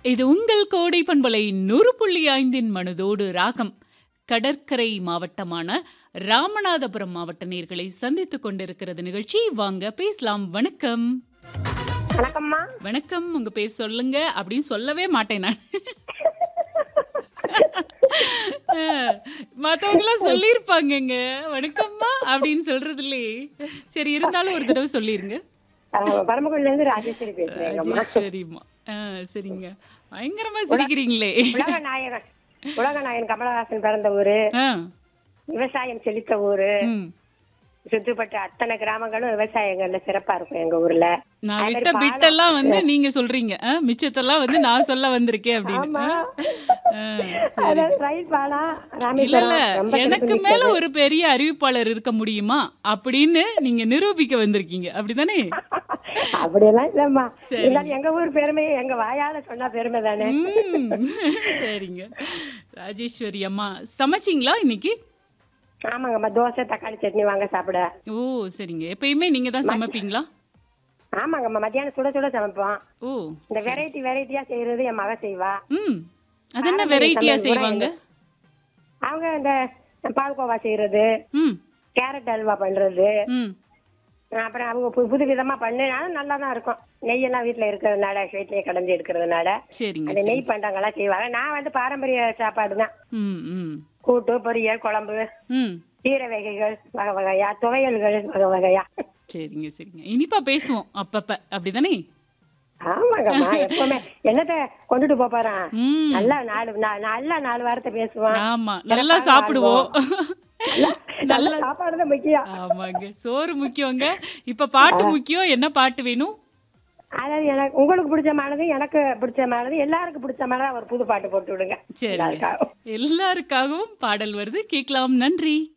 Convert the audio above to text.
இது உங்கள் கோடை பண்பலை நூறு புள்ளி ஐந்தின் மனதோடு ராகம் கடற்கரை மாவட்டமான ராமநாதபுரம் மாவட்ட நேர்களை சந்தித்துக் கொண்டிருக்கிறது நிகழ்ச்சி வாங்க பேசலாம் வணக்கம் வணக்கம்மா வணக்கம் உங்க பேர் சொல்லுங்க அப்படின்னு சொல்லவே மாட்டேன் நான் மற்றவங்களாம் சொல்லியிருப்பாங்கங்க வணக்கம்மா அப்படின்னு சொல்றது இல்லையே சரி இருந்தாலும் ஒரு தடவை சொல்லிருங்க அஹ், பரமக்குடில இருந்து ராஜேஸ்வரி பேசுறேங்கம்மா ராஜேஸ்வரிம்மா ஆ, சரிங்க பயங்கரமா சிரிக்கிறீங்களே உலக நாயகன் உலக நாயகன் கமலஹாசன் பிறந்த ஊரு ஆ, விவசாயம் செழித்த ஊரு ம். சுற்றுப்பட்ட அத்தனை கிராமங்களும் விவசாயங்கள்ல சிறப்பா இருக்கும் எங்க ஊர்ல நான் அதே விட்ட மாதிரி பிட்டெல்லாம் வந்து நீங்க சொல்றீங்க ஆ, மிச்சத்தெல்லாம் வந்து நான் சொல்ல வந்திருக்கேன் அப்படின்னு ஆமா. ஆ, சரி அதாவது ரயில் பாலம் இல்ல இல்ல ராமேஸ்வரம் ரொம்ப எனக்கு சிறப்பு மேல மிக்கது. ஒரு பெரிய அறிவிப்பாளர் இருக்க முடியுமா அப்படின்னு நீங்க நிரூபிக்க வந்திருக்கீங்க அப்படிதானே அப்படியெல்லாம் இல்லம்மா சரி. இருந்தாலும் எங்க ஊர் பெருமை எங்க வாயால சொன்னா பெருமை தானே ம், சரிங்க ராஜேஸ்வரி அம்மா சமைச்சிங்களா இன்னைக்கு ஆமாங்கம்மா தோசை தக்காளி சட்னி வாங்க சாப்பிட ஓ சரிங்க எப்பயுமே நீங்க தான் சமைப்பீங்களா ஆமாங்கம்மா மத்தியானம் சுட சுட சமைப்போம் ஓ இந்த வெரைட்டி வெரைட்டியா செய்யறது என் மக செய்வா ம் அது என்ன பாரம்பரிய வெரைட்டியா சமையல் முறை செய்வாங்க அவங்க இந்த பால்கோவா செய்யறது ம் கேரட் அல்வா பண்றது ம் அப்புறம் அவங்க புது புது விதமா பண்ணினாலும் நல்லா தான் இருக்கும் நெய்யெல்லாம் வீட்டுல இருக்கிறதுனால வீட்லயே கடைஞ்சி எடுக்கிறதுனால சரிங்க அந்த சரி நெய் பண்டங்கள்லாம் செய்வாங்க நான் வந்து பாரம்பரிய சாப்பாடு தான் ம் ம் கூட்டு பொரியல் குழம்பு ம் கீரை வகைகள் வகை வகையா துவையல்கள் வகை வகையா சரிங்க சரிங்க இனிப்பா பேசுவோம் அப்பப்ப அப்படிதானே ஆமாங்கம்மா எப்பவுமே என்னத்த கொண்டுட்டு போப் போறான் ம் நல்லா நாலு நா- நல்லா நாலு வாரத்தை பேசுவான் ஆமா நல்லா சாப்பிடுவோம் நல்ல சாப்பாடு தான் முக்கியம் ஆமாங்க சோறு முக்கியங்க இப்ப பாட்டு முக்கியம் என்ன பாட்டு வேணும் அதாவது எனக்கு உங்களுக்கு பிடிச்ச மானது எனக்கு பிடிச்ச மானது எல்லாருக்கும் பிடிச்ச மாதிரி ஒரு புது பாட்டு போட்டு விடுங்க சரிங்க எல்லாருக்காகவும். எல்லாருக்காகவும் பாடல் வருது கேட்கலாம் நன்றி